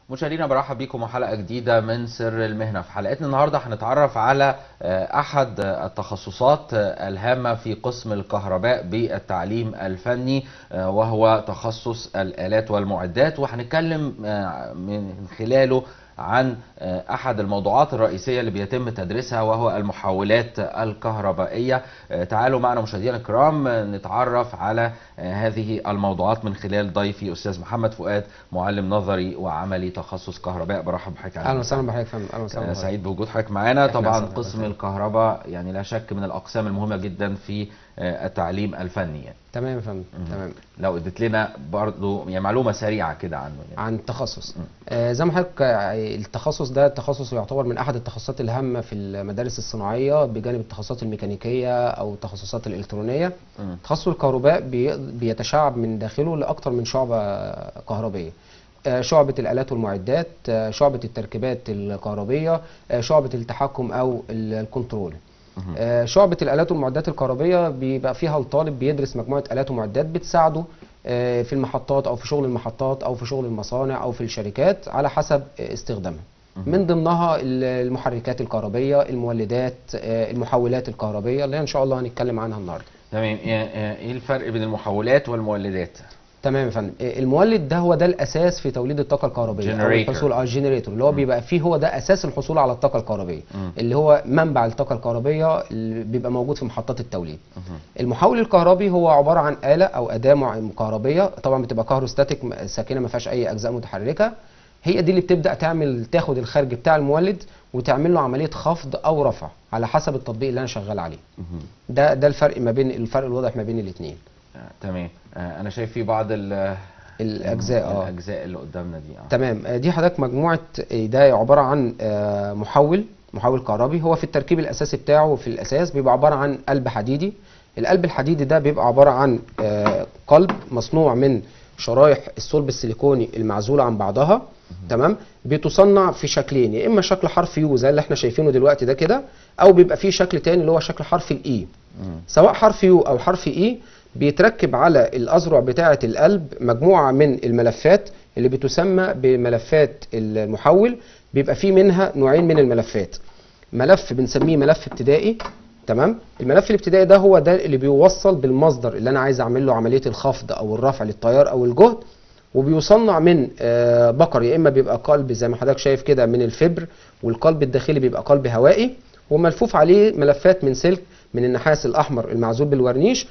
مشاهدينا برحب بيكم وحلقه جديده من سر المهنه في حلقتنا النهارده هنتعرف على آه، احد آه، التخصصات آه، الهامه في قسم الكهرباء بالتعليم الفني آه، وهو تخصص الالات والمعدات وهنتكلم آه، من خلاله عن آه، احد الموضوعات الرئيسيه اللي بيتم تدريسها وهو المحولات الكهربائيه آه، تعالوا معنا مشاهدينا الكرام آه، نتعرف على آه، هذه الموضوعات من خلال ضيفي استاذ محمد فؤاد معلم نظري وعملي تخصص كهرباء برحب بحضرتك اهلا وسهلا بحضرتك يا فندم اهلا وسهلا آه، بحضرتك. سعيد بوجود حضرتك معانا إحنا طبعا أسعد قسم بحضرتك. الكهرباء يعني لا شك من الاقسام المهمه جدا في آه، التعليم الفني يعني. تمام يا فندم مهم. تمام لو اديت لنا برضو يعني معلومه سريعه كده عنه يعني. عن التخصص آه زي ما حضرتك آه، التخصص ده التخصص يعتبر من احد التخصصات الهامه في المدارس الصناعيه بجانب التخصصات الميكانيكيه او التخصصات الالكترونيه مم. تخصص الكهرباء بي- بيتشعب من داخله لاكثر من شعبه كهربيه آه، شعبة الآلات والمعدات آه، شعبة التركيبات الكهربية آه، شعبة التحكم أو ال- الكنترول مهم. آه، شعبة الآلات والمعدات الكهربية بيبقى فيها الطالب بيدرس مجموعة آلات ومعدات بتساعده آه، في المحطات أو في شغل المحطات أو في شغل المصانع أو في الشركات على حسب آه، استخدامها مهم. من ضمنها ال- المحركات الكهربية المولدات آه، المحولات الكهربية اللي إن شاء الله هنتكلم عنها النهاردة تمام إيه- ايه الفرق بين المحولات والمولدات تمام يا فندم آه، المولد ده هو ده الاساس في توليد الطاقه الكهربائيه او Generator. الحصول على الجنريتور اللي هو بيبقى فيه هو ده اساس الحصول على الطاقه الكهربائيه مم. اللي هو منبع الطاقه الكهربائيه اللي بيبقى موجود في محطات التوليد مهم. المحول الكهربي هو عباره عن اله او اداه مع- كهربيه طبعا بتبقى كهروستاتيك م- ساكنه ما فيهاش اي اجزاء متحركه هي دي اللي بتبدا تعمل تاخد الخارج بتاع المولد وتعمل له عمليه خفض او رفع على حسب التطبيق اللي انا شغال عليه مهم. ده ده الفرق ما بين الفرق الواضح ما بين الاثنين آه، تمام آه، انا شايف في بعض ال- الاجزاء اه الاجزاء اللي قدامنا دي اه تمام آه، دي حضرتك مجموعه آه، ده عباره عن آه، محول محول كهربي هو في التركيب الاساسي بتاعه في الاساس بيبقى عباره عن قلب حديدي القلب الحديدي ده بيبقى عباره عن آه، قلب مصنوع من شرايح الصلب السيليكوني المعزوله عن بعضها تمام بتصنع في شكلين يا اما شكل حرف يو زي اللي احنا شايفينه دلوقتي ده كده او بيبقى فيه شكل تاني اللي هو شكل حرف الاي مم. سواء حرف يو او حرف اي بيتركب على الاذرع بتاعه القلب مجموعه من الملفات اللي بتسمى بملفات المحول بيبقى فيه منها نوعين من الملفات ملف بنسميه ملف ابتدائي تمام الملف الابتدائي ده هو ده اللي بيوصل بالمصدر اللي انا عايز اعمل له عمليه الخفض او الرفع للتيار او الجهد وبيصنع من آه، بقر يا اما بيبقى قلب زي ما حضرتك شايف كده من الفبر والقلب الداخلي بيبقى قلب هوائي وملفوف عليه ملفات من سلك من النحاس الاحمر المعزول بالورنيش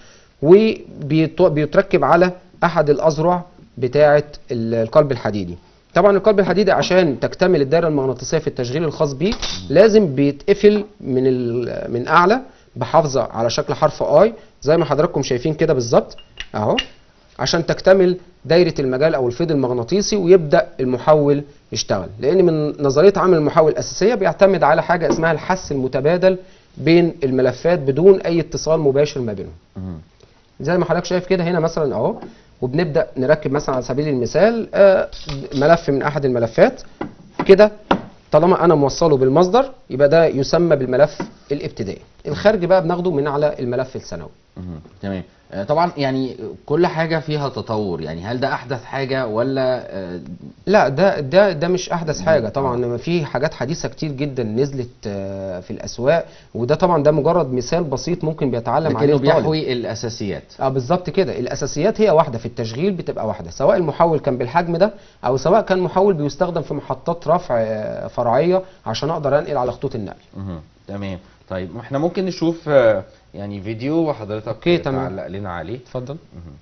وبيتركب على احد الاذرع بتاعه ال- القلب الحديدي طبعا القلب الحديدي عشان تكتمل الدائره المغناطيسيه في التشغيل الخاص بيه لازم بيتقفل من ال- من اعلى بحافظه على شكل حرف اي زي ما حضراتكم شايفين كده بالظبط اهو عشان تكتمل دايره المجال او الفيض المغناطيسي ويبدا المحول يشتغل لان من نظريه عمل المحول الاساسيه بيعتمد على حاجه اسمها الحث المتبادل بين الملفات بدون اي اتصال مباشر ما بينهم مهم. زي ما حضرتك شايف كده هنا مثلا اهو وبنبدا نركب مثلا على سبيل المثال آه، ملف من احد الملفات كده طالما انا موصله بالمصدر يبقى ده يسمى بالملف الابتدائي الخارج بقى بناخده من على الملف الثانوي مهم. تمام آه، طبعا يعني كل حاجه فيها تطور يعني هل ده احدث حاجه ولا آه، لا ده ده ده مش احدث حاجه طبعا ما في حاجات حديثه كتير جدا نزلت آه، في الاسواق وده طبعا ده مجرد مثال بسيط ممكن بيتعلم عليه لكنه الطالب بيحوي الاساسيات اه بالظبط كده الاساسيات هي واحده في التشغيل بتبقى واحده سواء المحول كان بالحجم ده او سواء كان محول بيستخدم في محطات رفع آه، فرعيه عشان اقدر انقل على خطوط النقل مهم. تمام طيب احنا ممكن نشوف آه، يعني فيديو وحضرتك أوكي، تمام. تعلق لنا عليه اتفضل مهم.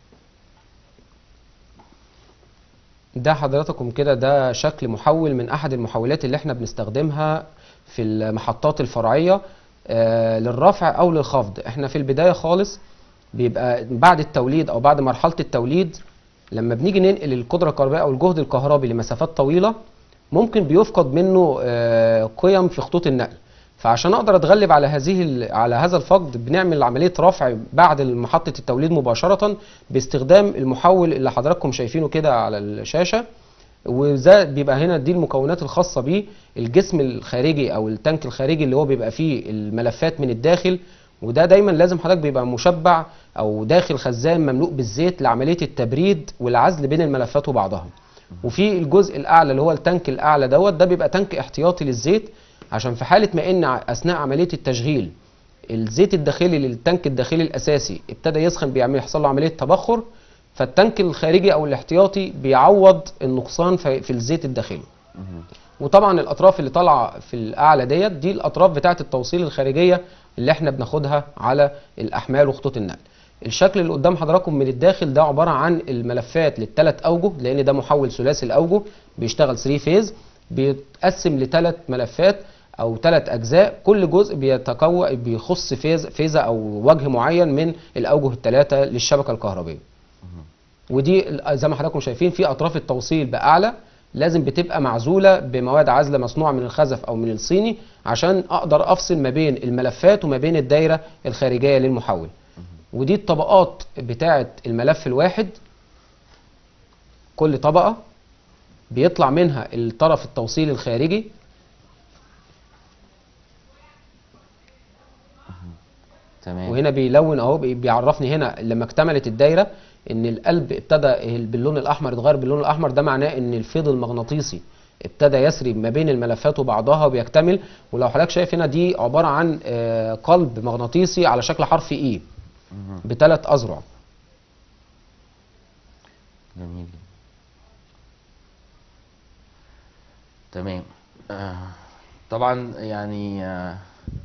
ده حضراتكم كده ده شكل محول من احد المحولات اللي احنا بنستخدمها في المحطات الفرعيه آه، للرفع او للخفض احنا في البدايه خالص بيبقى بعد التوليد او بعد مرحله التوليد لما بنيجي ننقل القدره الكهربائيه او الجهد الكهربي لمسافات طويله ممكن بيفقد منه آه، قيم في خطوط النقل فعشان اقدر اتغلب على هذه ال- على هذا الفقد بنعمل عمليه رفع بعد محطه التوليد مباشره باستخدام المحول اللي حضراتكم شايفينه كده على الشاشه وده بيبقى هنا دي المكونات الخاصه بيه الجسم الخارجي او التانك الخارجي اللي هو بيبقى فيه الملفات من الداخل وده دايما لازم حضرتك بيبقى مشبع او داخل خزان مملوء بالزيت لعمليه التبريد والعزل بين الملفات وبعضها وفي الجزء الاعلى اللي هو التانك الاعلى دوت ده بيبقى تانك احتياطي للزيت عشان في حاله ما ان ع- اثناء عمليه التشغيل الزيت الداخلي للتانك الداخلي الاساسي ابتدى يسخن بيعمل يحصل له عمليه تبخر فالتانك الخارجي او الاحتياطي بيعوض النقصان في في الزيت الداخلي وطبعا الاطراف اللي طالعه في الاعلى ديت دي الاطراف بتاعه التوصيل الخارجيه اللي احنا بناخدها على الاحمال وخطوط النقل الشكل اللي قدام حضراتكم من الداخل ده عباره عن الملفات للثلاث اوجه لان ده محول ثلاثي الاوجه بيشتغل 3 فيز بيتقسم لثلاث ملفات او ثلاث اجزاء كل جزء بيتكون بيخص فيز فيزه او وجه معين من الاوجه الثلاثه للشبكه الكهربائيه ودي ال- زي ما حضراتكم شايفين في اطراف التوصيل باعلى لازم بتبقى معزوله بمواد عازله مصنوعه من الخزف او من الصيني عشان اقدر افصل ما بين الملفات وما بين الدايره الخارجيه للمحول ودي الطبقات بتاعه الملف الواحد كل طبقه بيطلع منها الطرف التوصيلي الخارجي تمام وهنا بيلون اهو بي- بيعرفني هنا لما اكتملت الدايره ان القلب ابتدى باللون الاحمر يتغير باللون الاحمر ده معناه ان الفيض المغناطيسي ابتدى يسري ما بين الملفات وبعضها وبيكتمل ولو حضرتك شايف هنا دي عباره عن آه، قلب مغناطيسي على شكل حرف اي مهم. بثلاث اذرع جميل تمام آه طبعا يعني آه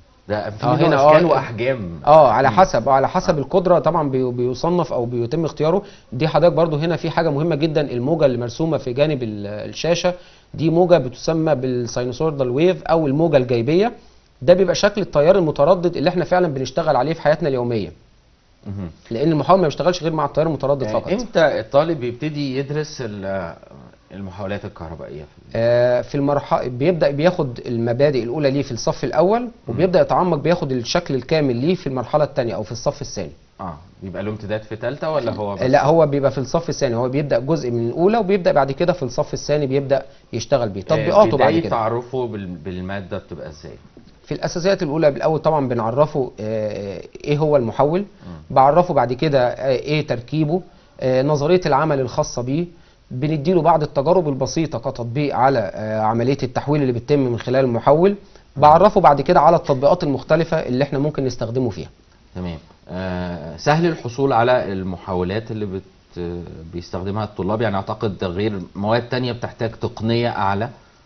ده في آه، منه هنا اشكال آه، واحجام اه على حسب على حسب القدره طبعا بي- بيصنف او بيتم اختياره دي حضرتك برضو هنا في حاجه مهمه جدا الموجه اللي مرسومه في جانب ال- الشاشه دي موجه بتسمى بالساينوسوردال ويف او الموجه الجايبيه ده بيبقى شكل التيار المتردد اللي احنا فعلا بنشتغل عليه في حياتنا اليوميه مهم. لان المحاول ما بيشتغلش غير مع التيار المتردد آه، فقط امتى الطالب بيبتدي يدرس ال- المحاولات الكهربائيه في آه، في المرحله بيبدا بياخد المبادئ الاولى ليه في الصف الاول وبيبدا يتعمق بياخد الشكل الكامل ليه في المرحله الثانيه او في الصف الثاني اه بيبقى له امتداد في ثالثه ولا هو بس آه، لا هو بيبقى في الصف الثاني هو بيبدا جزء من الاولى وبيبدا بعد كده في الصف الثاني بيبدا يشتغل بيه آه، تطبيقاته بعد بداية كده تعرفه بال- بالماده بتبقى ازاي في الاساسيات الاولى بالاول طبعا بنعرفه آه، ايه هو المحول بعرفه بعد كده آه، ايه تركيبه آه، نظريه العمل الخاصه بيه بنديله بعض التجارب البسيطه كتطبيق على آه، عمليه التحويل اللي بتتم من خلال المحول بعرفه بعد كده على التطبيقات المختلفه اللي احنا ممكن نستخدمه فيها تمام آه سهل الحصول على المحاولات اللي بت بيستخدمها الطلاب يعني اعتقد غير مواد تانية بتحتاج تقنية اعلى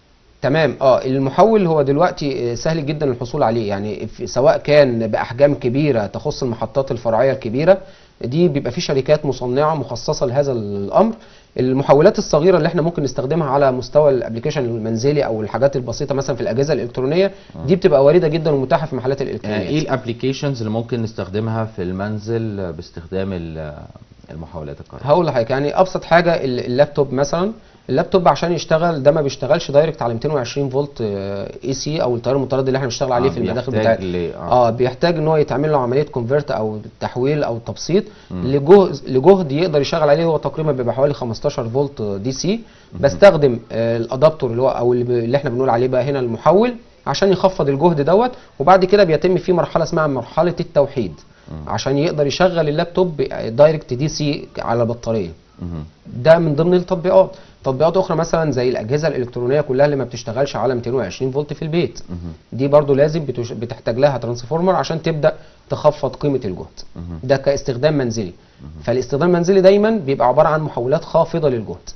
تمام اه المحول هو دلوقتي آه، سهل جدا الحصول عليه يعني في- سواء كان باحجام كبيره تخص المحطات الفرعيه الكبيره دي بيبقى في شركات مصنعه مخصصه لهذا الامر المحولات الصغيره اللي احنا ممكن نستخدمها على مستوى الابلكيشن المنزلي او الحاجات البسيطه مثلا في الاجهزه الالكترونيه دي بتبقى وارده جدا ومتاحه في محلات آه ايه الالكترونيات الابلكيشنز اللي ممكن نستخدمها في المنزل باستخدام ال- المحاولات الكهربائية هقول لحضرتك يعني ابسط حاجه ال- اللابتوب مثلا اللابتوب عشان يشتغل ده ما بيشتغلش دايركت على 220 فولت اي سي او التيار المتردد اللي احنا بنشتغل عليه آه، في المداخل بيحتاج بتاعتنا ل- آه. اه بيحتاج ان هو يتعمل له عمليه كونفرت او تحويل او تبسيط لجهد لجهد يقدر يشتغل عليه هو تقريبا بيبقى حوالي 15 فولت دي سي بستخدم آه الادابتور اللي هو او اللي, ب- اللي احنا بنقول عليه بقى هنا المحول عشان يخفض الجهد دوت وبعد كده بيتم فيه مرحله اسمها مرحله التوحيد عشان يقدر يشغل اللابتوب دايركت دي سي على بطاريه مهم. ده من ضمن التطبيقات تطبيقات اخرى مثلا زي الاجهزه الالكترونيه كلها اللي ما بتشتغلش على 220 فولت في البيت دي برضو لازم بتش... بتحتاج لها ترانسفورمر عشان تبدا تخفض قيمه الجهد ده كاستخدام منزلي فالاستخدام المنزلي دايما بيبقى عباره عن محولات خافضه للجهد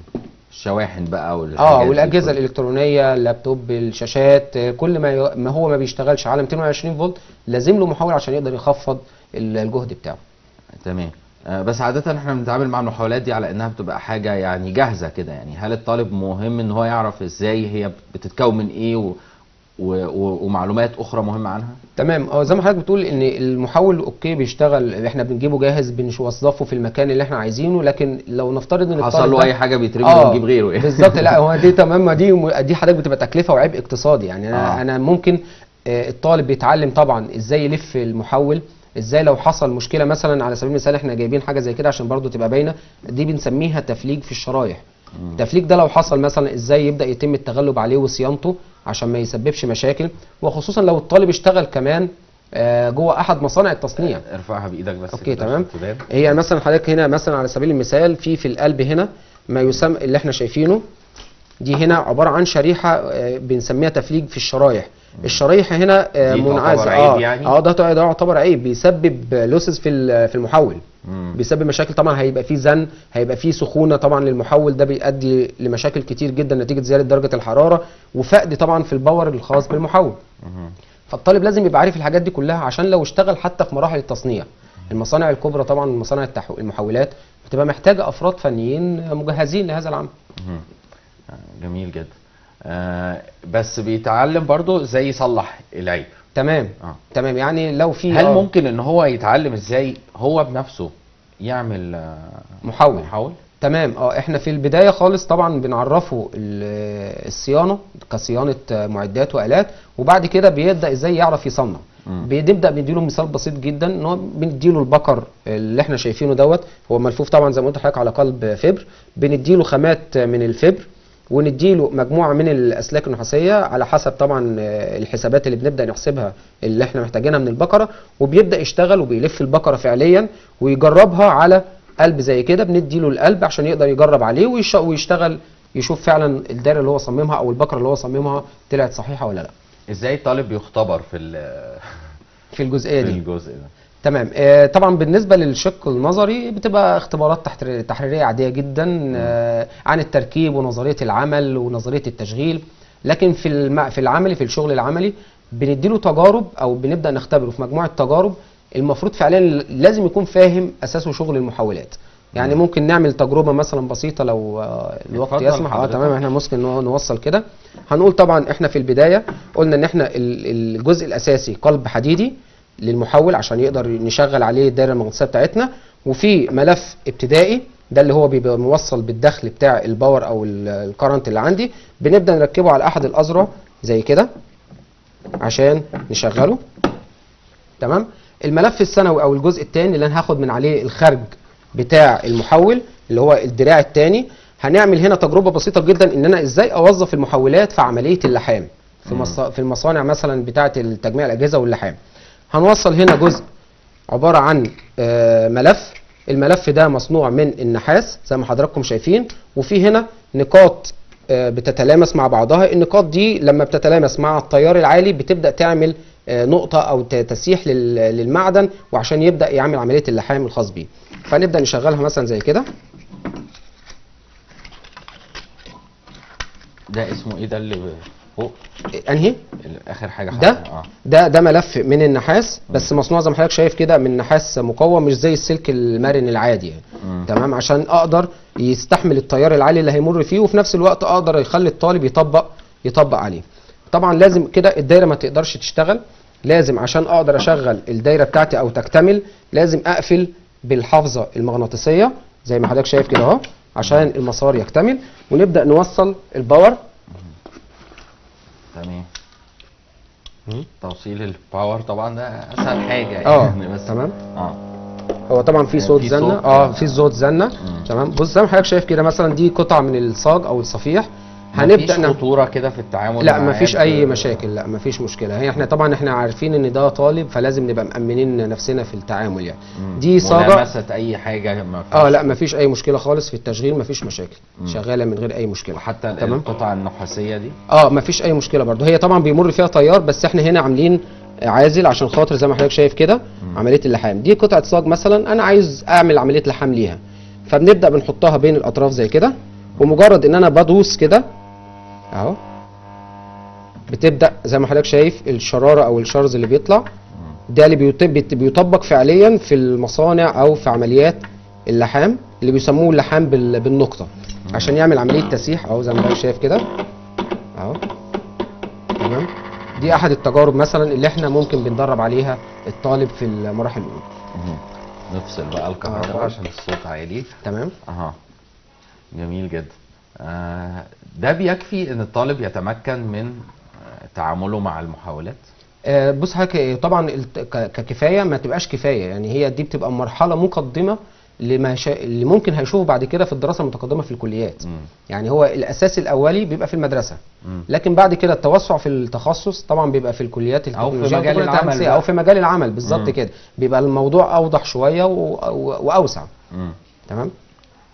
الشواحن بقى والحاجات اه دي والاجهزه كلها. الالكترونيه اللابتوب الشاشات آه، كل ما ي... ما هو ما بيشتغلش على 220 فولت لازم له محول عشان يقدر يخفض ال- الجهد بتاعه تمام آه، بس عادة احنا بنتعامل مع المحاولات دي على انها بتبقى حاجة يعني جاهزة كده يعني هل الطالب مهم ان هو يعرف ازاي هي بتتكون من ايه و... و... و... ومعلومات اخرى مهمة عنها؟ تمام اه زي ما حضرتك بتقول ان المحول اوكي بيشتغل احنا بنجيبه جاهز بنوظفه في المكان اللي احنا عايزينه لكن لو نفترض ان حصل الطالب له ده- اي حاجة بيترمي اه ونجيب غيره يعني بالظبط لا هو دي تمام ما دي دي حضرتك بتبقى تكلفه وعبء اقتصادي يعني انا آه. انا ممكن آه، الطالب بيتعلم طبعا ازاي يلف المحول ازاي لو حصل مشكله مثلا على سبيل المثال احنا جايبين حاجه زي كده عشان برضو تبقى باينه دي بنسميها تفليج في الشرايح التفليج ده لو حصل مثلا ازاي يبدا يتم التغلب عليه وصيانته عشان ما يسببش مشاكل وخصوصا لو الطالب اشتغل كمان آه، جوه احد مصانع التصنيع ارفعها بايدك بس اوكي كده تمام عشان تبان. هي مثلا حضرتك هنا مثلا على سبيل المثال في في القلب هنا ما يسمى اللي احنا شايفينه دي هنا عباره عن شريحه آه، بنسميها تفليج في الشرايح الشرايح هنا آه، دي تعتبر منعزله عيب اه يعني؟ اه ده ده يعتبر عيب بيسبب لوسز في ال- في المحول مم. بيسبب مشاكل طبعا هيبقى فيه زن هيبقى فيه سخونه طبعا للمحول ده بيؤدي لمشاكل كتير جدا نتيجه زياده درجه الحراره وفقد طبعا في الباور الخاص بالمحول مهم. فالطالب لازم يبقى عارف الحاجات دي كلها عشان لو اشتغل حتى في مراحل التصنيع المصانع الكبرى طبعا مصانع التحو- المحولات بتبقى محتاجه افراد فنيين مجهزين لهذا العمل مهم. آه، جميل جدا آه بس بيتعلم برضو ازاي يصلح العيب تمام اه تمام يعني لو في هل آه، ممكن ان هو يتعلم ازاي هو بنفسه يعمل آه، محول محول تمام اه احنا في البدايه خالص طبعا بنعرفه ال- الصيانه كصيانه معدات والات وبعد كده بيبدا ازاي يعرف يصنع مم. بنبدا بنديله مثال بسيط جدا ان هو بنديله البكر اللي احنا شايفينه دوت هو ملفوف طبعا زي ما قلت لحضرتك على قلب فبر بنديله خامات من الفبر ونديله مجموعه من الاسلاك النحاسيه على حسب طبعا آه، الحسابات اللي بنبدا نحسبها اللي احنا محتاجينها من البقره وبيبدا يشتغل وبيلف البقره فعليا ويجربها على قلب زي كده بنديله القلب عشان يقدر يجرب عليه ويش- ويشتغل يشوف فعلا الدايره اللي هو صممها او البقره اللي هو صممها طلعت صحيحه ولا لا ازاي الطالب بيختبر في ال- في الجزئيه في دي الجزء ده تمام آه طبعا بالنسبه للشق النظري بتبقى اختبارات تحت- تحريريه عاديه جدا آه عن التركيب ونظريه العمل ونظريه التشغيل لكن في الم... في العملي في الشغل العملي بنديله تجارب او بنبدا نختبره في مجموعه تجارب المفروض فعليا لازم يكون فاهم اساسه شغل المحولات يعني ممكن نعمل تجربه مثلا بسيطه لو آه، الوقت اتفضل يسمح اه حضرتك. تمام احنا ممكن نو- نوصل كده هنقول طبعا احنا في البدايه قلنا ان احنا ال- الجزء الاساسي قلب حديدي للمحول عشان يقدر نشغل عليه الدايره المغناطيسيه بتاعتنا وفي ملف ابتدائي ده اللي هو بيبقى موصل بالدخل بتاع الباور او ال- الكرنت اللي عندي بنبدا نركبه على احد الاذرع زي كده عشان نشغله تمام الملف الثانوي او الجزء الثاني اللي انا هاخد من عليه الخرج بتاع المحول اللي هو الدراع الثاني هنعمل هنا تجربه بسيطه جدا ان انا ازاي اوظف المحولات في عمليه اللحام في مص- في المصانع مثلا بتاعه تجميع الاجهزه واللحام هنوصل هنا جزء عباره عن آه، ملف الملف ده مصنوع من النحاس زي ما حضراتكم شايفين وفي هنا نقاط آه، بتتلامس مع بعضها النقاط دي لما بتتلامس مع التيار العالي بتبدا تعمل آه، نقطه او ت- تسيح لل- للمعدن وعشان يبدا يعمل عمليه اللحام الخاص بيه فنبدا نشغلها مثلا زي كده ده اسمه ايه ده اللي فوق انهي ال- اخر حاجه ده حضرتك- اه ده ده ملف من النحاس بس مصنوع زي ما حضرتك شايف كده من نحاس مقوى مش زي السلك المرن العادي يعني مم. تمام عشان اقدر يستحمل التيار العالي اللي هيمر فيه وفي نفس الوقت اقدر يخلي الطالب يطبق يطبق عليه طبعا لازم كده الدايره ما تقدرش تشتغل لازم عشان اقدر اشغل الدايره بتاعتي او تكتمل لازم اقفل بالحافظه المغناطيسيه زي ما حضرتك شايف كده اهو عشان المسار يكتمل ونبدا نوصل الباور تمام توصيل الباور طبعا ده اسهل حاجه اه، يعني بس تمام. اه هو طبعا في آه، صوت في زنه صوت. اه في صوت زنه مم. تمام بص زي ما حضرتك شايف كده مثلا دي قطعه من الصاج او الصفيح هنبدا هنبدا نعمل خطوره كده في التعامل لا مع مفيش عيب- اي مشاكل لا مفيش مشكله هي احنا طبعا احنا عارفين ان ده طالب فلازم نبقى مأمنين نفسنا في التعامل يعني مم. دي صاجه ملامسه اي حاجه ما فيش اه لا مفيش اي مشكله خالص في التشغيل مفيش مشاكل مم. شغاله من غير اي مشكله وحتى تمام. القطع النحاسيه دي اه مفيش اي مشكله برضو هي طبعا بيمر فيها تيار بس احنا هنا عاملين عازل عشان خاطر زي ما حضرتك شايف كده عمليه اللحام دي قطعه صاج مثلا انا عايز اعمل عمليه لحام ليها فبنبدا بنحطها بين الاطراف زي كده ومجرد ان انا بدوس كده اهو بتبدا زي ما حضرتك شايف الشراره او الشرز اللي بيطلع ده اللي بيط- بيت- بيطبق فعليا في المصانع او في عمليات اللحام اللي بيسموه اللحام بال- بالنقطه عشان يعمل عمليه تسيح اهو زي ما حضرتك شايف كده اهو تمام دي احد التجارب مثلا اللي احنا ممكن بندرب عليها الطالب في المراحل الاولى مهم. نفصل بقى الكهرباء آه. عشان الصوت عالي تمام اها جميل جدا آه ده بيكفي ان الطالب يتمكن من آه، تعامله مع المحاولات آه، بص حضرتك آه، طبعا الت- ك- ككفايه ما تبقاش كفايه يعني هي دي بتبقى مرحله مقدمه لما شا... اللي ممكن هيشوفه بعد كده في الدراسه المتقدمه في الكليات مم. يعني هو الاساس الاولي بيبقى في المدرسه مم. لكن بعد كده التوسع في التخصص طبعا بيبقى في الكليات أو في التكنولوجية مجال والتكنولوجيا العمل الهندسية بقى. او في مجال العمل بالظبط مم. كده بيبقى الموضوع اوضح شويه و... و... واوسع مم. تمام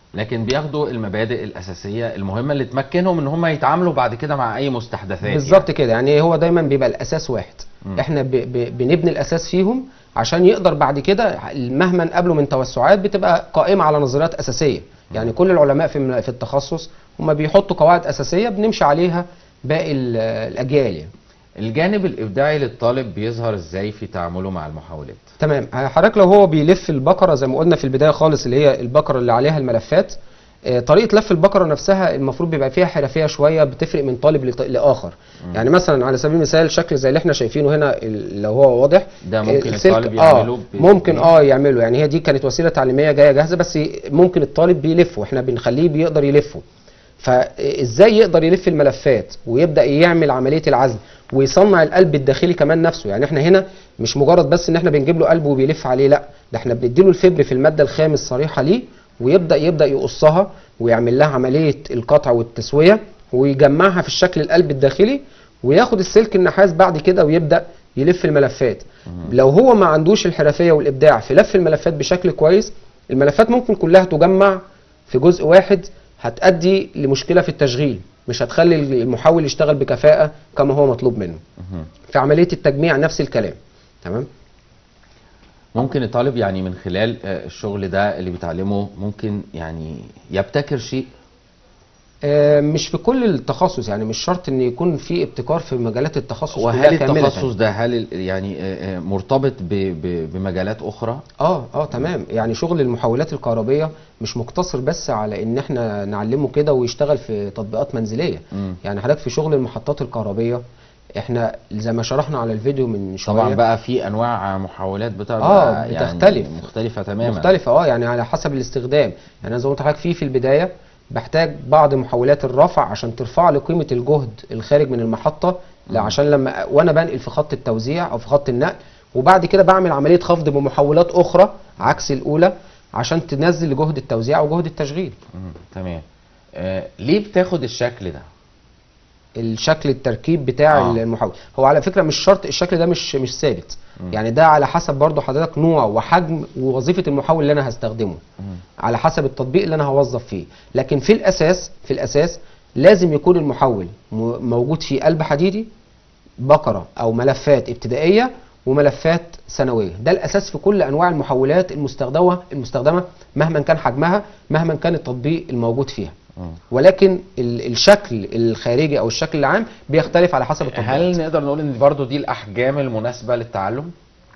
لكن بياخدوا المبادئ الاساسيه المهمه اللي تمكنهم ان هم يتعاملوا بعد كده مع اي مستحدثات بالظبط كده يعني هو دايما بيبقى الاساس واحد مم. احنا ب ب بنبني الاساس فيهم عشان يقدر بعد كده مهما نقابله من توسعات بتبقى قائمه على نظريات اساسيه يعني كل العلماء في في التخصص هم بيحطوا قواعد اساسيه بنمشي عليها باقي ال- الاجيال يعني الجانب الابداعي للطالب بيظهر ازاي في تعامله مع المحاولات تمام حضرتك لو هو بيلف البقره زي ما قلنا في البدايه خالص اللي هي البقره اللي عليها الملفات آه، طريقه لف البقره نفسها المفروض بيبقى فيها حرفيه شويه بتفرق من طالب لط- لاخر يعني مثلا على سبيل المثال شكل زي اللي احنا شايفينه هنا ال- لو هو واضح ده ممكن السلك- الطالب يعمله آه ب- ممكن ب- اه يعمله يعني هي دي كانت وسيله تعليميه جايه جاهزه بس ممكن الطالب بيلفه احنا بنخليه بيقدر يلفه فازاي يقدر يلف الملفات ويبدا يعمل عمليه العزل ويصنع القلب الداخلي كمان نفسه يعني احنا هنا مش مجرد بس ان احنا بنجيب له قلب وبيلف عليه لا ده احنا بنديله الفبر في الماده الخام الصريحه ليه ويبدا يبدا يقصها ويعمل لها عمليه القطع والتسويه ويجمعها في الشكل القلب الداخلي وياخد السلك النحاس بعد كده ويبدا يلف الملفات لو هو ما عندوش الحرفيه والابداع في لف الملفات بشكل كويس الملفات ممكن كلها تجمع في جزء واحد هتؤدي لمشكله في التشغيل مش هتخلي المحول يشتغل بكفاءه كما هو مطلوب منه مهم. في عمليه التجميع نفس الكلام تمام ممكن الطالب يعني من خلال آه، الشغل ده اللي بيتعلمه ممكن يعني يبتكر شيء آه، مش في كل التخصص يعني مش شرط ان يكون في ابتكار في مجالات التخصص وهل كلها كاملة. التخصص ده هل ال- يعني آه، آه، مرتبط ب- ب- بمجالات اخرى اه اه تمام يعني شغل المحولات الكهربيه مش مقتصر بس على ان احنا نعلمه كده ويشتغل في تطبيقات منزليه مم. يعني حضرتك في شغل المحطات الكهربيه احنا زي ما شرحنا على الفيديو من شويه طبعا بقى في انواع محولات بتبقى آه، يعني بتختلف. مختلفه تماما مختلفة اه يعني على حسب الاستخدام يعني انا زي ما قلت لحضرتك في في البداية بحتاج بعض محولات الرفع عشان ترفع لي قيمة الجهد الخارج من المحطة لا عشان لما وانا بنقل في خط التوزيع او في خط النقل وبعد كده بعمل عملية خفض بمحولات اخرى عكس الاولى عشان تنزل جهد التوزيع وجهد التشغيل مم. تمام آه، ليه بتاخد الشكل ده الشكل التركيب بتاع آه. آه. المحول هو على فكره مش شرط الشكل ده مش مش ثابت يعني ده على حسب برضو حضرتك نوع وحجم ووظيفه المحول اللي انا هستخدمه مم. على حسب التطبيق اللي انا هوظف فيه لكن في الاساس في الاساس لازم يكون المحول م- موجود فيه قلب حديدي بقره او ملفات ابتدائيه وملفات ثانويه ده الاساس في كل انواع المحولات المستخدمه المستخدمه مهما كان حجمها مهما كان التطبيق الموجود فيها مم. ولكن ال- الشكل الخارجي او الشكل العام بيختلف على حسب التطبيق هل نقدر نقول ان برضو دي الاحجام المناسبه للتعلم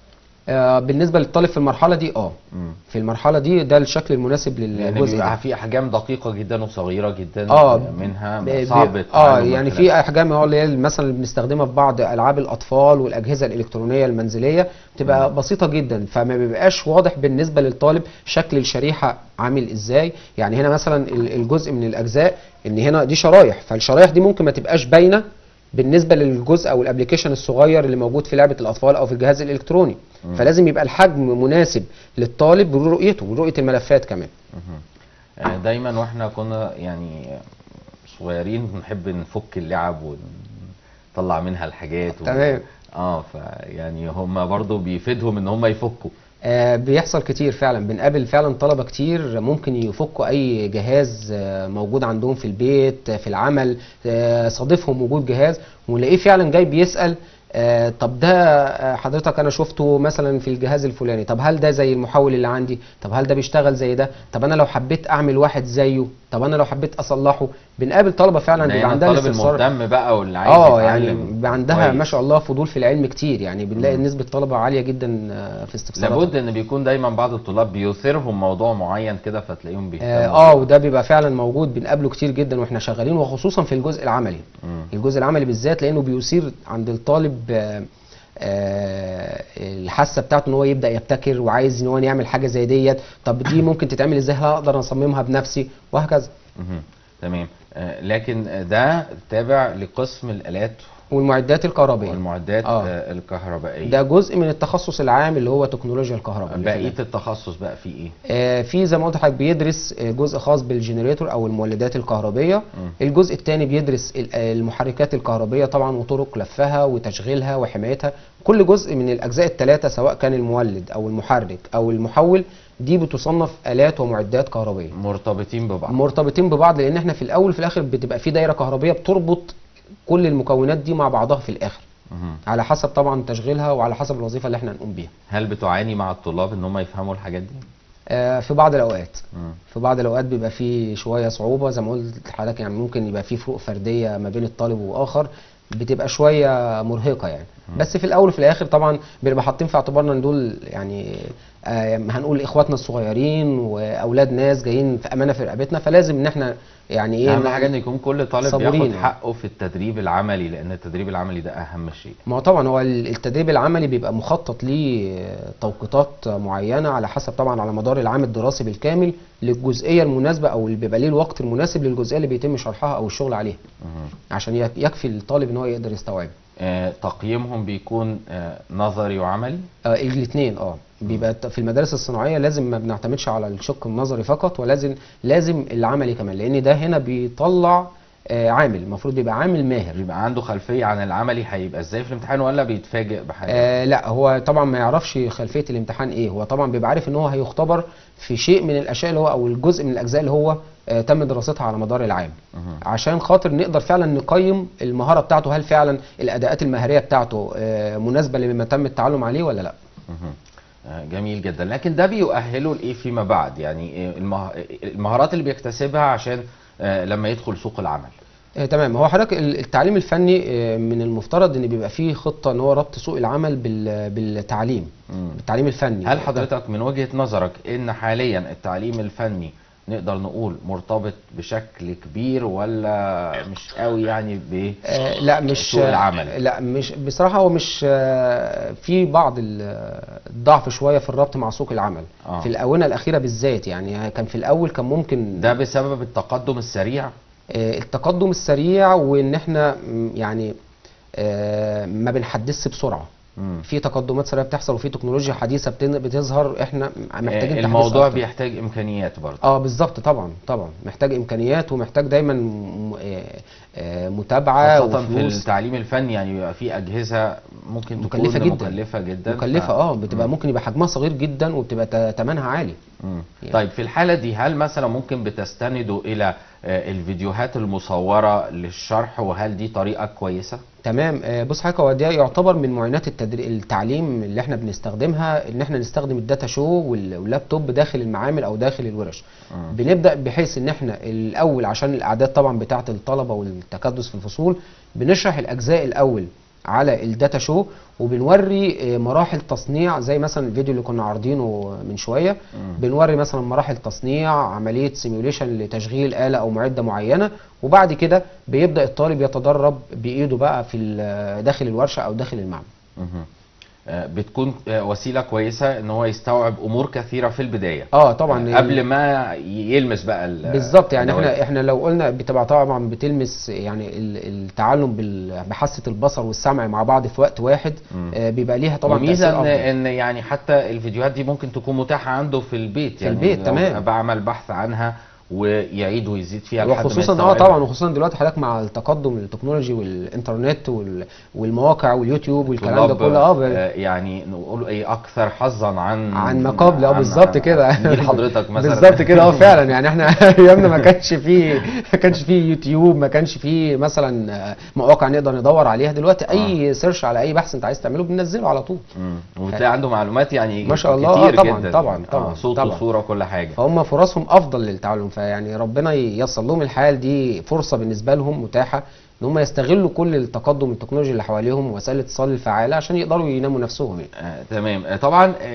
آه بالنسبه للطالب في المرحله دي اه مم. في المرحله دي ده الشكل المناسب لان للجزء بيبقى ده في احجام دقيقه جدا وصغيره جدا اه منها ب- صعب ب- اه التعلم من يعني في خلالها. احجام اه اللي هي مثلا اللي بنستخدمها في بعض العاب الاطفال والاجهزه الالكترونيه المنزليه بتبقى بسيطه جدا فما بيبقاش واضح بالنسبه للطالب شكل الشريحه عامل ازاي يعني هنا مثلا ال- الجزء من الاجزاء ان هنا دي شرايح فالشرايح دي ممكن ما تبقاش باينه بالنسبه للجزء او الابلكيشن الصغير اللي موجود في لعبه الاطفال او في الجهاز الالكتروني فلازم يبقى الحجم مناسب للطالب ورؤيته ورؤيه الملفات كمان مهم. آه، دايما واحنا كنا يعني صغيرين بنحب نفك اللعب ونطلع منها الحاجات و... تمام. اه فيعني هم برضو بيفيدهم ان هم يفكوا آه، بيحصل كتير فعلا بنقابل فعلا طلبة كتير ممكن يفكوا أي جهاز آه، موجود عندهم في البيت آه، في العمل آه، صادفهم وجود جهاز ونلاقيه فعلا جاي بيسأل آه، طب ده آه، حضرتك أنا شفته مثلا في الجهاز الفلاني طب هل ده زي المحول اللي عندي طب هل ده بيشتغل زي ده طب أنا لو حبيت أعمل واحد زيه طب أنا لو حبيت أصلحه بنقابل طلبة فعلا بيبقى دايما عندها الطالب الاستفسار المهتم بقى واللي عايز اه يعني يتعلم بيبقى عندها كويس. ما شاء الله فضول في العلم كتير يعني بنلاقي مم. نسبة طلبة عالية جدا آه، في استفساراتها لابد ان بيكون دايما بعض الطلاب بيثيرهم موضوع معين كده فتلاقيهم بيهتموا اه آه، بيه. وده بيبقى فعلا موجود بنقابله كتير جدا واحنا شغالين وخصوصا في الجزء العملي مم. الجزء العملي بالذات لانه بيثير عند الطالب آه، آه، الحاسه بتاعته ان هو يبدا يبتكر وعايز ان هو يعمل حاجه زي ديت طب دي ممكن تتعمل ازاي هقدر اصممها بنفسي وهكذا مهم. تمام آه، لكن ده تابع لقسم الالات والمعدات الكهربائيه والمعدات آه. آه. الكهربائيه ده جزء من التخصص العام اللي هو تكنولوجيا الكهرباء بقيه التخصص بقى فيه ايه آه، في زي ما قلت لحضرتك بيدرس آه، جزء خاص بالجنريتور او المولدات الكهربيه الجزء الثاني بيدرس ال- آه، المحركات الكهربيه طبعا وطرق لفها وتشغيلها وحمايتها كل جزء من الاجزاء الثلاثه سواء كان المولد او المحرك او المحول دي بتصنف الات ومعدات كهربيه مرتبطين ببعض مرتبطين ببعض لان احنا في الاول وفي الاخر بتبقى في دايره كهربيه بتربط كل المكونات دي مع بعضها في الاخر مهم. على حسب طبعا تشغيلها وعلى حسب الوظيفه اللي احنا هنقوم بيها هل بتعاني مع الطلاب ان هم يفهموا الحاجات دي آه، في بعض الاوقات مم. في بعض الاوقات بيبقى فيه شويه صعوبه زي ما قلت لحضرتك يعني ممكن يبقى فيه فروق فرديه ما بين الطالب واخر بتبقى شويه مرهقه يعني بس في الاول وفي الاخر طبعا بنبقى حاطين في اعتبارنا ان دول يعني آه هنقول اخواتنا الصغيرين واولاد ناس جايين في امانه في رقبتنا فلازم ان احنا يعني ايه اهم ن- حاجه ان يكون كل طالب صبورين بياخد يعني. حقه في التدريب العملي لان التدريب العملي ده اهم شيء ما هو طبعا هو ال- التدريب العملي بيبقى مخطط ليه آه، توقيتات معينه على حسب طبعا على مدار العام الدراسي بالكامل للجزئيه المناسبه او اللي بيبقى ليه الوقت المناسب للجزئيه اللي بيتم شرحها او الشغل عليها مهم. عشان يك- يكفي الطالب ان هو يقدر يستوعبها آه تقييمهم بيكون آه نظري وعملي آه الاثنين اه بيبقى ت- في المدارس الصناعيه لازم ما بنعتمدش على الشق النظري فقط ولازم لازم العملي كمان لان ده هنا بيطلع آه عامل المفروض يبقى عامل ماهر بيبقى عنده خلفيه عن العملي هيبقى ازاي في الامتحان ولا بيتفاجئ بحاجه آه لا هو طبعا ما يعرفش خلفيه الامتحان ايه هو طبعا بيبقى عارف ان هو هيختبر في شيء من الاشياء اللي هو او الجزء من الاجزاء اللي هو آه تم دراستها على مدار العام مهم. عشان خاطر نقدر فعلا نقيم المهاره بتاعته هل فعلا الاداءات المهريه بتاعته آه مناسبه لما تم التعلم عليه ولا لا مهم. آه، جميل جدا لكن ده بيؤهله لايه فيما بعد يعني آه، المه... المهارات اللي بيكتسبها عشان آه، لما يدخل سوق العمل آه تمام هو حضرتك ال- التعليم الفني آه من المفترض ان بيبقى فيه خطه ان هو ربط سوق العمل بال- بالتعليم مم. بالتعليم الفني هل حضرتك من وجهة نظرك ان حاليا التعليم الفني نقدر نقول مرتبط بشكل كبير ولا مش قوي يعني ب آه لا مش سوق العمل لا مش بصراحه هو مش آه في بعض ال- الضعف شويه في الربط مع سوق العمل آه. في الاونه الاخيره بالذات يعني كان في الاول كان ممكن ده بسبب التقدم السريع آه، التقدم السريع وان احنا م، يعني آه، ما بنحدثش بسرعه مم. في تقدمات سريعه بتحصل وفي تكنولوجيا حديثه بتن- بتظهر احنا محتاجين آه، تحديث الموضوع أكتر. بيحتاج امكانيات برضه اه بالظبط طبعا طبعا محتاج امكانيات ومحتاج دايما م- آه، آه، متابعه خاصة في وفلوس التعليم الفني يعني بيبقى في أجهزة ممكن مكلفة تكون جدا. مكلفة جدا مكلفه ف- اه بتبقى مم. ممكن يبقى حجمها صغير جدا وبتبقى ت- ثمنها عالي مم. يعني. طيب في الحالة دي هل مثلا ممكن بتستندوا إلى آه، الفيديوهات المصورة للشرح وهل دي طريقة كويسة؟ تمام آه، بص حضرتك هو ده يعتبر من معينات التدري... التعليم اللي احنا بنستخدمها ان احنا نستخدم الداتا شو وال- واللابتوب داخل المعامل او داخل الورش مم. بنبدا بحيث ان احنا الاول عشان الاعداد طبعا بتاعه الطلبه والتكدس في الفصول بنشرح الاجزاء الاول على الداتا شو وبنوري آه، مراحل تصنيع زي مثلا الفيديو اللي كنا عارضينه من شويه مم. بنوري مثلا مراحل تصنيع عمليه سيميوليشن لتشغيل اله او معده معينه وبعد كده بيبدا الطالب يتدرب بايده بقى في ال- داخل الورشه او داخل المعمل مهم. آه، بتكون آه، وسيلة كويسة ان هو يستوعب امور كثيرة في البداية اه طبعا قبل ما يلمس بقى ال- بالظبط يعني النوافذ. احنا احنا لو قلنا بتبقى طبعا بتلمس يعني ال- التعلم بال- بحاسه البصر والسمع مع بعض في وقت واحد مم. آه بيبقى ليها طبعا وميزة تأثير ان أفضل. ان يعني حتى الفيديوهات دي ممكن تكون متاحة عنده في البيت في يعني البيت، لو تمام. بعمل بحث عنها ويعيد ويزيد فيها لحد ما وخصوصا اه يستوعبها. طبعا وخصوصا دلوقتي حضرتك مع التقدم التكنولوجي والانترنت وال- والمواقع واليوتيوب والكلام ده طلاب، كله اه ب- آه، يعني نقول ايه اكثر حظا عن عن ما قبل اه عن- بالظبط كده جيل حضرتك مثلا بالظبط كده اه فعلا يعني احنا ايامنا ما كانش فيه ما كانش فيه يوتيوب ما كانش فيه مثلا آه، مواقع نقدر ندور عليها دلوقتي اي سيرش على اي بحث انت عايز تعمله بننزله على طول مم. وبتلاقي عنده معلومات يعني ما شاء الله، آه، كتير طبعاً، جدا طبعاً، آه، طبعاً، صوت طبعاً. وصوره وكل حاجه فهم فرصهم افضل للتعلم فيعني ربنا ييسر لهم الحال دي فرصه بالنسبه لهم متاحه ان هم يستغلوا كل التقدم التكنولوجي اللي حواليهم ووسائل الاتصال الفعاله عشان يقدروا يناموا نفسهم يعني. آه، تمام آه، طبعا آه،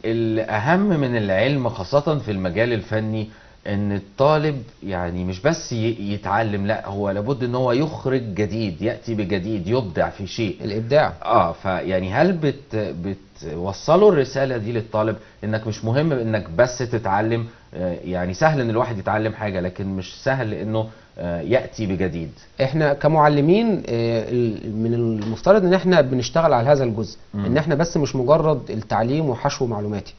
الاهم من العلم خاصه في المجال الفني ان الطالب يعني مش بس ي- يتعلم لا هو لابد ان هو يخرج جديد ياتي بجديد يبدع في شيء الابداع اه فيعني هل بت بتوصلوا الرساله دي للطالب انك مش مهم انك بس تتعلم آه، يعني سهل ان الواحد يتعلم حاجه لكن مش سهل انه آه، ياتي بجديد احنا كمعلمين آه، ال- من المفترض ان احنا بنشتغل على هذا الجزء مم. ان احنا بس مش مجرد التعليم وحشو معلوماتي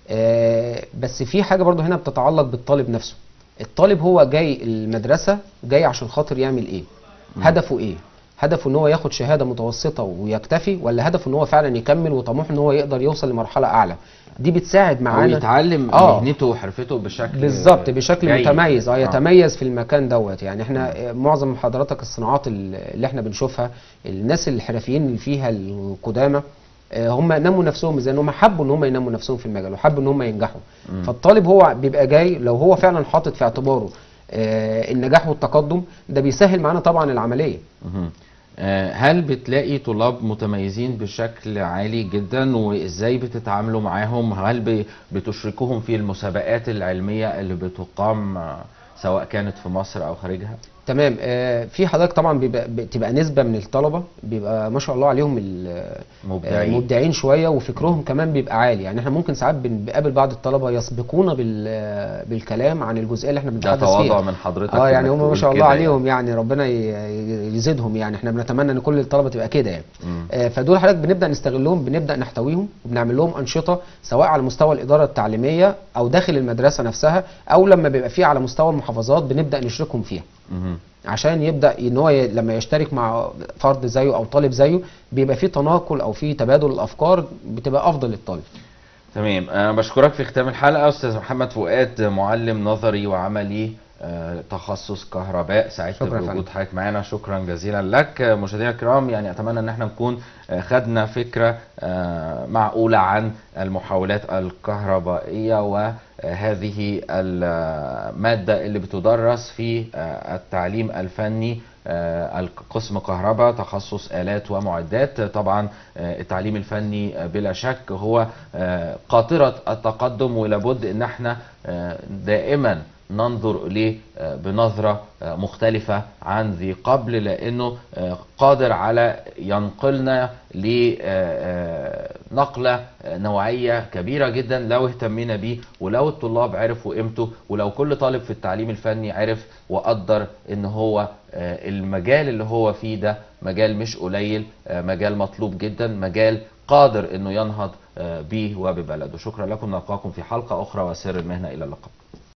آه، بس في حاجه برضو هنا بتتعلق بالطالب نفسه الطالب هو جاي المدرسه جاي عشان خاطر يعمل ايه هدفه ايه هدفه ان هو ياخد شهاده متوسطه ويكتفي ولا هدفه ان هو فعلا يكمل وطموحه ان هو يقدر يوصل لمرحله اعلى دي بتساعد او معانا يتعلم آه. مهنته وحرفته بشكل بالظبط بشكل جيد. متميز اه آه. يتميز في المكان دوت يعني احنا آه، معظم حضراتك الصناعات ال- اللي احنا بنشوفها الناس الحرفيين اللي فيها القدامى آه، هم نموا نفسهم ازاي ان هم حبوا ان هم ينموا نفسهم في المجال وحبوا ان هم ينجحوا مم. فالطالب هو بيبقى جاي لو هو فعلا حاطط في اعتباره آه، النجاح والتقدم ده بيسهل معانا طبعا العمليه مهم. آه، هل بتلاقي طلاب متميزين بشكل عالي جدا وازاي بتتعاملوا معاهم هل ب- بتشركوهم في المسابقات العلمية اللي بتقام آه، سواء كانت في مصر او خارجها تمام آه، في حضرتك طبعا بيبقى بتبقى نسبه من الطلبه بيبقى ما شاء الله عليهم ال- مبدعين. آه، مبدعين شويه وفكرهم كمان بيبقى عالي يعني احنا ممكن ساعات بنقابل بعض الطلبه يسبقونا بال- آه، بالكلام عن الجزئيه اللي احنا ده بنتحدث تواضع فيها من حضرتك اه يعني إنك هم ما تقول شاء الله كده عليهم يعني ربنا ي- يزيدهم يعني احنا بنتمنى ان كل الطلبه تبقى كده يعني مم. آه، فدول حضرتك بنبدا نستغلهم بنبدا نحتويهم وبنعمل لهم انشطه سواء على مستوى الاداره التعليميه او داخل المدرسه نفسها او لما بيبقى فيه على مستوى المحافظات بنبدا نشركهم فيها مهم. عشان يبدا ان هو ي... لما يشترك مع فرد زيه او طالب زيه بيبقى في تناقل او في تبادل الافكار بتبقى افضل للطالب تمام أنا بشكرك في ختام الحلقة أستاذ محمد فؤاد معلم نظري وعملي آه، تخصص كهرباء سعدت شكراً يا بوجود فندم. حضرتك معانا شكرا جزيلا لك آه، مشاهدينا الكرام يعني أتمنى إن احنا نكون آه، خدنا فكرة آه، معقولة عن المحاولات الكهربائية وهذه المادة اللي بتدرس في آه، التعليم الفني آه، قسم كهرباء تخصص آلات ومعدات طبعا آه، التعليم الفني آه، بلا شك هو آه، قاطرة التقدم ولابد ان احنا آه، دائما ننظر إليه آه، بنظرة آه، مختلفة عن ذي قبل لأنه آه، قادر على ينقلنا لنقلة نوعية كبيرة جدا لو اهتمينا بيه ولو الطلاب عرفوا قيمته ولو كل طالب في التعليم الفني عرف وقدر ان هو آه، المجال اللي هو فيه ده مجال مش قليل آه، مجال مطلوب جدا مجال قادر انه ينهض آه، بيه وببلده شكرا لكم نلقاكم في حلقة اخرى وسر المهنة الى اللقاء